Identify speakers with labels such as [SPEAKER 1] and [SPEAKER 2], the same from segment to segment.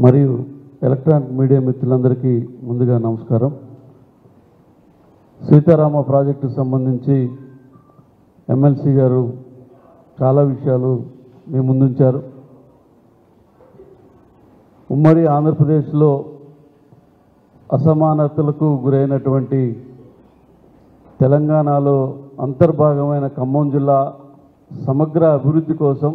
[SPEAKER 1] మరియు electronic media మిత్రులందరికీ ముందుగా నమస్కారం సీతారామ ప్రాజెక్టుకు సంబంధించి ఎమ్మెల్సీ గారు చాలా విషయాలు మీ ముందుంచారు ఉమ్మడి ఆంధ్రప్రదేశ్లో అసమానతలకు గురైనటువంటి తెలంగాణలో అంతర్భాగమైన ఖమ్మం జిల్లా సమగ్ర అభివృద్ధి కోసం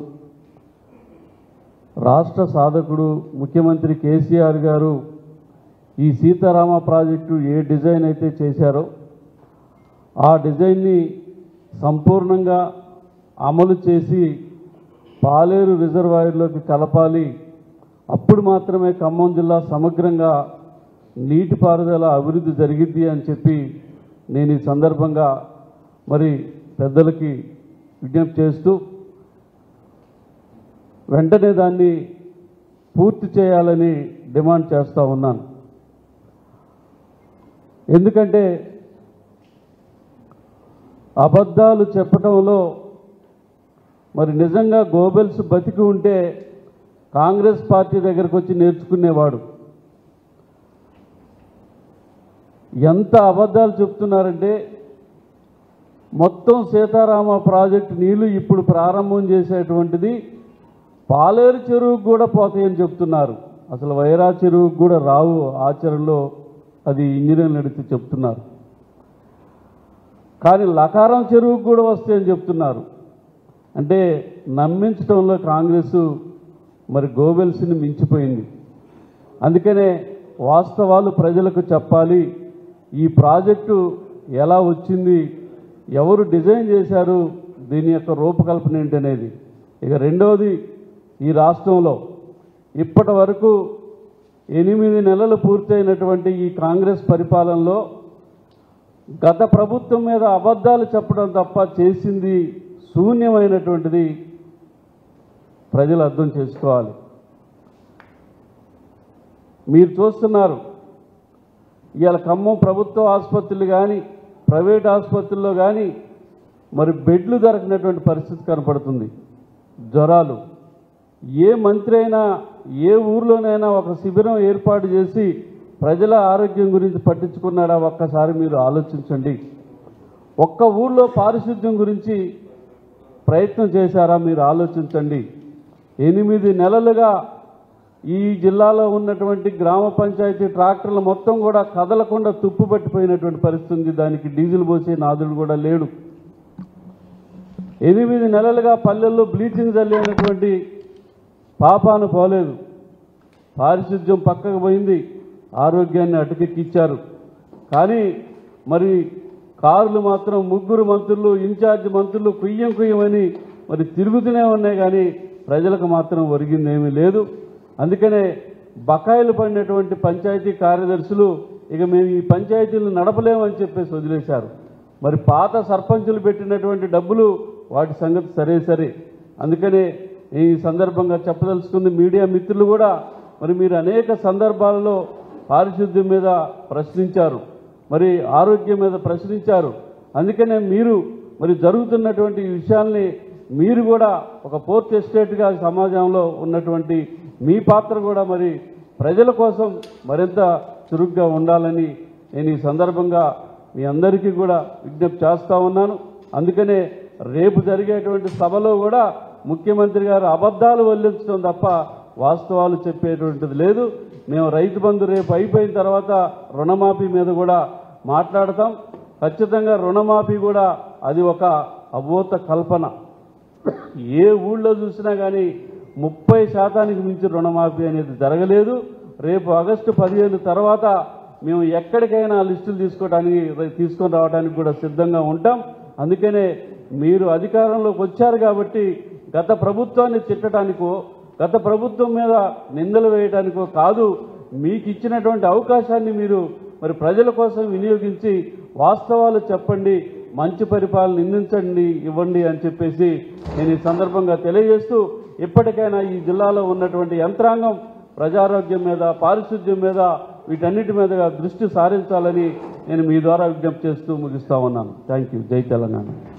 [SPEAKER 1] రాష్ట్ర సాధకుడు ముఖ్యమంత్రి కేసీఆర్ గారు ఈ సీతారామ ప్రాజెక్టు ఏ డిజైన్ అయితే చేశారో ఆ డిజైన్ని సంపూర్ణంగా అమలు చేసి పాలేరు రిజర్వాయర్లోకి కలపాలి అప్పుడు మాత్రమే ఖమ్మం జిల్లా సమగ్రంగా నీటిపారుదల అభివృద్ధి జరిగిద్ది అని చెప్పి నేను ఈ సందర్భంగా మరి పెద్దలకి విజ్ఞప్తి చేస్తూ వెంటనే దాన్ని పూర్తి చేయాలని డిమాండ్ చేస్తూ ఉన్నాను ఎందుకంటే అబద్ధాలు చెప్పటంలో మరి నిజంగా గోబెల్స్ బతికి ఉంటే కాంగ్రెస్ పార్టీ దగ్గరకు వచ్చి నేర్చుకునేవాడు ఎంత అబద్ధాలు చెప్తున్నారంటే మొత్తం సీతారామ ప్రాజెక్టు నీళ్లు ఇప్పుడు ప్రారంభం చేసేటువంటిది పాలేరు చెరువుకు కూడా పోతాయని చెప్తున్నారు అసలు వైరా చెరువుకు కూడా రావు ఆచరణలో అది ఇంజనీర్లు నడిచి చెప్తున్నారు కానీ లకారం చెరువుకు కూడా వస్తాయని చెప్తున్నారు అంటే నమ్మించడంలో కాంగ్రెస్ మరి గోబెల్స్ని మించిపోయింది అందుకనే వాస్తవాలు ప్రజలకు చెప్పాలి ఈ ప్రాజెక్టు ఎలా వచ్చింది ఎవరు డిజైన్ చేశారు దీని యొక్క రూపకల్పన ఏంటి అనేది ఇక రెండవది ఈ రాష్ట్రంలో ఇప్పటి వరకు ఎనిమిది నెలలు పూర్తయినటువంటి ఈ కాంగ్రెస్ పరిపాలనలో గత ప్రభుత్వం మీద అబద్ధాలు చెప్పడం తప్ప చేసింది శూన్యమైనటువంటిది ప్రజలు అర్థం చేసుకోవాలి మీరు చూస్తున్నారు ఇవాళ ఖమ్మం ప్రభుత్వ ఆసుపత్రులు కానీ ప్రైవేట్ ఆసుపత్రుల్లో కానీ మరి బెడ్లు దొరకనటువంటి పరిస్థితి కనపడుతుంది జ్వరాలు ఏ మంత్రి అయినా ఏ ఊర్లోనైనా ఒక శిబిరం ఏర్పాటు చేసి ప్రజల ఆరోగ్యం గురించి పట్టించుకున్నాడా ఒక్కసారి మీరు ఆలోచించండి ఒక్క ఊళ్ళో పారిశుద్ధ్యం గురించి ప్రయత్నం చేశారా మీరు ఆలోచించండి ఎనిమిది నెలలుగా ఈ జిల్లాలో ఉన్నటువంటి గ్రామ పంచాయతీ ట్రాక్టర్లు మొత్తం కూడా కదలకుండా తుప్పు పట్టిపోయినటువంటి పరిస్థితి ఉంది దానికి డీజిల్ పోసే నాదుడు కూడా లేడు ఎనిమిది నెలలుగా పల్లెల్లో బ్లీచింగ్ చల్లేనటువంటి పాపాను పోలేదు పారిశుద్ధ్యం పక్కకు పోయింది ఆరోగ్యాన్ని అటుకెక్కిచ్చారు కానీ మరి కారులు మాత్రం ముగ్గురు మంత్రులు ఇన్ఛార్జ్ మంత్రులు కుయ్యం కుయ్యమని మరి తిరుగుతూనే ఉన్నాయి కానీ ప్రజలకు మాత్రం ఒరిగిందేమీ లేదు అందుకనే బకాయిలు పడినటువంటి పంచాయతీ కార్యదర్శులు ఇక మేము ఈ పంచాయతీలను నడపలేమని చెప్పేసి వదిలేశారు మరి పాత సర్పంచులు పెట్టినటువంటి డబ్బులు వాటి సంగతి సరే సరే అందుకనే ఈ సందర్భంగా చెప్పదలుచుకుంది మీడియా మిత్రులు కూడా మరి మీరు అనేక సందర్భాలలో పారిశుద్ధ్యం మీద ప్రశ్నించారు మరి ఆరోగ్యం మీద ప్రశ్నించారు అందుకనే మీరు మరి జరుగుతున్నటువంటి ఈ విషయాల్ని మీరు కూడా ఒక ఫోర్త్ ఎస్టేట్గా సమాజంలో ఉన్నటువంటి మీ పాత్ర కూడా మరి ప్రజల కోసం మరింత చురుగ్గా ఉండాలని నేను ఈ సందర్భంగా మీ అందరికీ కూడా విజ్ఞప్తి చేస్తూ ఉన్నాను అందుకనే రేపు జరిగేటువంటి సభలో కూడా ముఖ్యమంత్రి గారు అబద్ధాలు వల్లించడం తప్ప వాస్తవాలు చెప్పేటువంటిది లేదు మేము రైతు బంధు రేపు అయిపోయిన తర్వాత రుణమాఫీ మీద కూడా మాట్లాడతాం ఖచ్చితంగా రుణమాఫీ కూడా అది ఒక అబోత కల్పన ఏ ఊళ్ళో చూసినా కానీ ముప్పై శాతానికి మించి రుణమాఫీ అనేది జరగలేదు రేపు ఆగస్టు పదిహేను తర్వాత మేము ఎక్కడికైనా లిస్టులు తీసుకోవడానికి తీసుకొని రావడానికి కూడా సిద్ధంగా ఉంటాం అందుకనే మీరు అధికారంలోకి వచ్చారు కాబట్టి గత ప్రభుత్వాన్ని తిట్టడానికో గత ప్రభుత్వం మీద నిందలు వేయడానికో కాదు మీకు ఇచ్చినటువంటి అవకాశాన్ని మీరు మరి ప్రజల కోసం వినియోగించి వాస్తవాలు చెప్పండి మంచి పరిపాలన నిందించండి ఇవ్వండి అని చెప్పేసి నేను ఈ సందర్భంగా తెలియజేస్తూ ఇప్పటికైనా ఈ జిల్లాలో ఉన్నటువంటి యంత్రాంగం ప్రజారోగ్యం మీద పారిశుద్ధ్యం మీద వీటన్నిటి మీదుగా దృష్టి సారించాలని నేను మీ ద్వారా విజ్ఞప్తి చేస్తూ ముగిస్తా ఉన్నాను థ్యాంక్ యూ జై తెలంగాణ